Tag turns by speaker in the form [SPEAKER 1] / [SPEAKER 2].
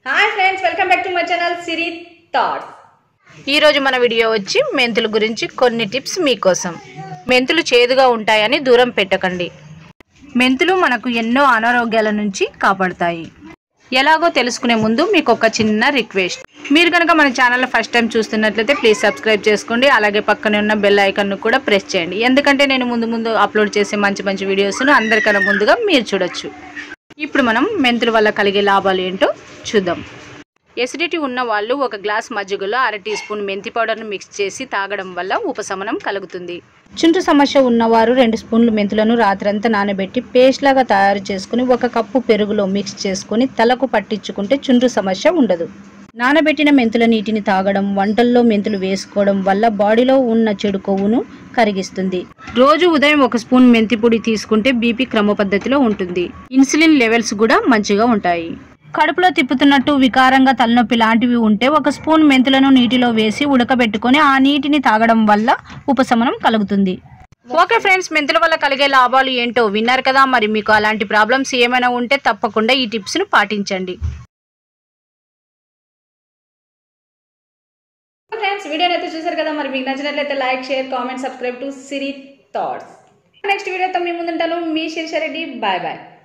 [SPEAKER 1] hi friends welcome back to my channel Siri thoughts
[SPEAKER 2] ఈరోజు మన video వచ్చి మెంతుల గురించి కొన్ని టిప్స్ మీకోసం మెంతులు చేదుగా ఉంటాయని దూరం పెట్టకండి మెంతులు మనకు ఎన్నో అనారోగ్యాల నుంచి కాపాడుతాయి ఎలాగో తెలుసుకునే ముందు మీకు ఒక చిన్న రిక్వెస్ట్ మీరు కనుక మన ఛానల్ ఫస్ట్ టైం చూస్తున్నట్లయితే ప్లీజ్ సబ్స్క్రైబ్ చేసుకోండి అలాగే పక్కనే ఉన్న బెల్ ఐకాన్ను కూడా ప్రెస్ చేయండి ఎందుకంటే నేను ముందు ముందు అప్లోడ్ చేసే మంచి మంచి వీడియోస్ను అందరికన్నా ముందుగా మీరు చూడొచ్చు ఇప్పుడు మనం మెంతుల వల్ల కలిగే లాభాలు ఏంటో చూద్దాం ఎసిడిటీ ఉన్న వాళ్ళు ఒక గ్లాస్ మజ్జిగలో అర టీ స్పూన్ మెంతి పౌడర్ను మిక్స్ చేసి తాగడం వల్ల ఉపశమనం కలుగుతుంది చుంటు సమస్య ఉన్నవారు రెండు స్పూన్లు మెంతులను రాత్రంతా నానబెట్టి పేస్ట్ లాగా తయారు చేసుకుని ఒక కప్పు పెరుగులో మిక్స్ చేసుకుని తలకు పట్టించుకుంటే చుండ్రు సమస్య ఉండదు నానబెట్టిన మెంతుల నీటిని తాగడం వంటల్లో మెంతులు వేసుకోవడం వల్ల బాడీలో ఉన్న చెడు కొవ్వును కరిగిస్తుంది రోజు ఉదయం ఒక స్పూన్ మెంతి పొడి తీసుకుంటే బీపీ క్రమ పద్ధతిలో ఉంటుంది ఇన్సులిన్ లెవెల్స్ కూడా మంచిగా ఉంటాయి కడుపులో తిప్పుతున్నట్టు వికారంగా తలనొప్పి లాంటివి ఉంటే ఒక స్పూన్ మెంతులను నీటిలో వేసి ఉడకబెట్టుకొని ఆ నీటిని తాగడం వల్ల ఉపశమనం కలుగుతుంది ఓకే ఫ్రెండ్స్ మెంతుల వల్ల కలిగే లాభాలు ఏంటో విన్నారు కదా మరి మీకు అలాంటి ప్రాబ్లమ్స్ ఏమైనా ఉంటే తప్పకుండా ఈ టిప్స్ను పాటించండి
[SPEAKER 1] ఫ్రెండ్స్ వీడియోని అయితే చూసారు కదా మరి మీకు నచ్చినట్లయితే like share comment subscribe to Siri thoughts next వీడియోతో మీ ముందుంటాను మీ శిరీషారెడ్డి బాయ్ బాయ్